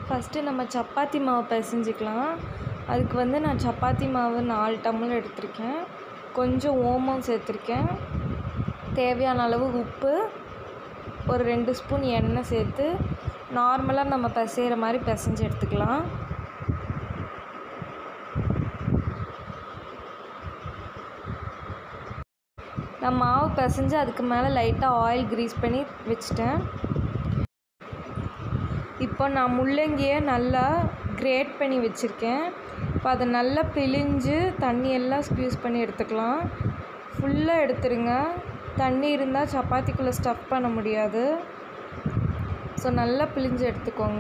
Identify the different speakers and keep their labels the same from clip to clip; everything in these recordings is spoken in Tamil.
Speaker 1: ஃபஸ்ட்டு நம்ம சப்பாத்தி மாவு பிசைஞ்சிக்கலாம் அதுக்கு வந்து நான் சப்பாத்தி மாவு நாலு டம்ளர் எடுத்திருக்கேன் கொஞ்சம் ஓமம் சேர்த்துருக்கேன் தேவையான அளவு உப்பு ஒரு ரெண்டு ஸ்பூன் எண்ணெய் சேர்த்து நார்மலாக நம்ம பிசைகிற மாதிரி பிசைஞ்சு எடுத்துக்கலாம் நான் மாவு பிசைஞ்சு அதுக்கு மேலே லைட்டாக ஆயில் க்ரீஸ் பண்ணி வச்சுட்டேன் இப்போ நான் முள்ளங்கியை நல்லா கிரேட் பண்ணி வச்சுருக்கேன் இப்போ அதை நல்லா பிழிஞ்சு தண்ணி எல்லாம் ஸ்க்யூஸ் பண்ணி எடுத்துக்கலாம் ஃபுல்லாக எடுத்துருங்க தண்ணி இருந்தால் சப்பாத்திக்குள்ளே ஸ்டஃப் பண்ண முடியாது ஸோ நல்லா பிழிஞ்சு எடுத்துக்கோங்க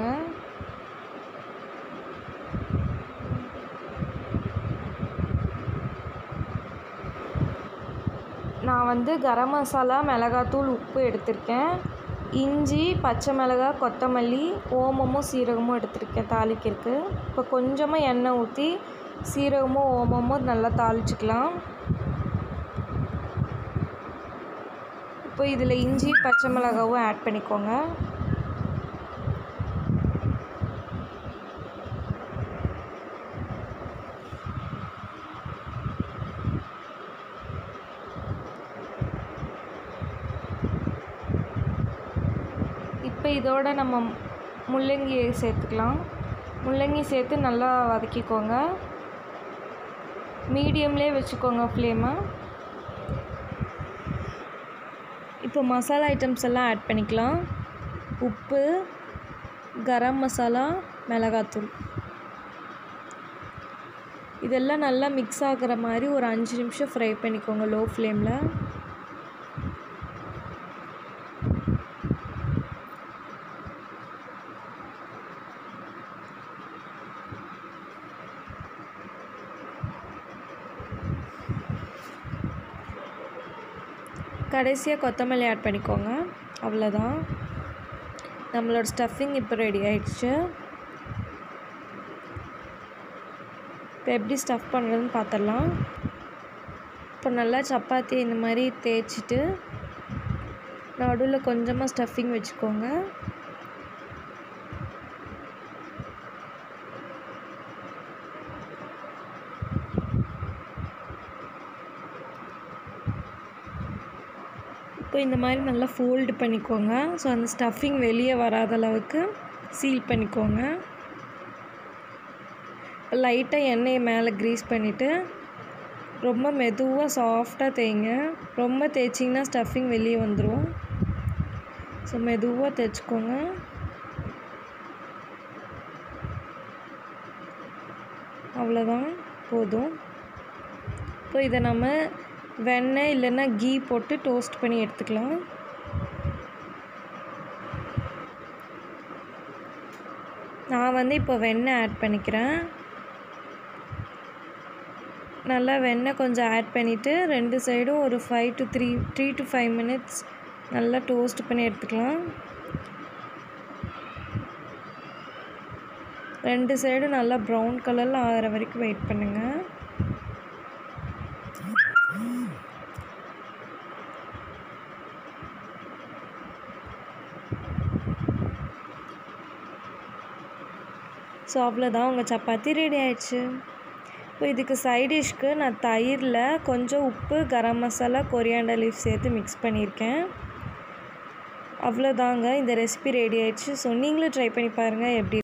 Speaker 1: நான் வந்து கரம் மசாலா மிளகாத்தூள் உப்பு எடுத்திருக்கேன் இஞ்சி பச்சை மிளகாய் கொத்தமல்லி ஓமமும் சீரகமும் எடுத்திருக்கேன் தாளிக்கிறதுக்கு இப்போ கொஞ்சமாக எண்ணெய் ஊற்றி சீரகமும் ஓமமும் நல்லா தாளிச்சுக்கலாம் இப்போ இதில் இஞ்சி பச்சை மிளகாவும் ஆட் பண்ணிக்கோங்க இப்போ இதோட நம்ம முள்ளங்கி சேர்த்துக்கலாம் முள்ளங்கி சேர்த்து நல்லா வதக்கிக்கோங்க மீடியம்லேயே வச்சுக்கோங்க ஃப்ளேமை இப்போ மசாலா ஐட்டம்ஸ் எல்லாம் ஆட் பண்ணிக்கலாம் உப்பு கரம் மசாலா மிளகாத்தூள் இதெல்லாம் நல்லா மிக்ஸ் ஆகிற மாதிரி ஒரு அஞ்சு நிமிஷம் ஃப்ரை பண்ணிக்கோங்க லோ ஃப்ளேமில் கடைசியாக கொத்தமல்லி ஆட் பண்ணிக்கோங்க அவ்வளோதான் நம்மளோட ஸ்டஃபிங் இப்போ ரெடி ஆயிடுச்சு இப்போ எப்படி ஸ்டஃப் பண்ணுறதுன்னு பார்த்துடலாம் இப்போ நல்லா சப்பாத்தி இந்த மாதிரி தேய்ச்சிட்டு நடுவில் கொஞ்சமாக ஸ்டஃபிங் வச்சுக்கோங்க இப்போ இந்த மாதிரி நல்லா ஃபோல்டு பண்ணிக்கோங்க ஸோ அந்த ஸ்டஃபிங் வெளியே வராத அளவுக்கு சீல் பண்ணிக்கோங்க இப்போ லைட்டாக எண்ணெயை மேலே க்ரீஸ் பண்ணிவிட்டு ரொம்ப மெதுவாக சாஃப்டாக தேய்ங்க ரொம்ப தேய்ச்சிங்கன்னா ஸ்டஃபிங் வெளியே வந்துடும் ஸோ மெதுவாக தேய்ச்சிக்கோங்க அவ்வளோதான் போதும் இப்போ இதை நம்ம வெண்ணெய் இல்லைன்னா கீ போட்டு டோஸ்ட் பண்ணி எடுத்துக்கலாம் நான் வந்து இப்போ வெண்ணெய் ஆட் பண்ணிக்கிறேன் நல்லா வெண்ணெய் கொஞ்சம் ஆட் பண்ணிவிட்டு ரெண்டு சைடும் ஒரு five to three three to five minutes நல்லா டோஸ்ட் பண்ணி எடுத்துக்கலாம் ரெண்டு சைடும் நல்லா ப்ரௌன் கலரில் ஆகிற வரைக்கும் வெயிட் பண்ணுங்கள் ஸோ அவ்வளோதான் உங்கள் சப்பாத்தி ரெடி ஆயிடுச்சு இப்போ இதுக்கு சைடிஷ்க்கு நான் தயிரில் கொஞ்சம் உப்பு கரம் மசாலா கொரியாண்டர் லீஃப் சேர்த்து மிக்ஸ் பண்ணியிருக்கேன் அவ்வளோதாங்க இந்த ரெசிபி ரெடி ஆயிடுச்சு ஸோ நீங்களும் ட்ரை பண்ணி பாருங்கள் எப்படி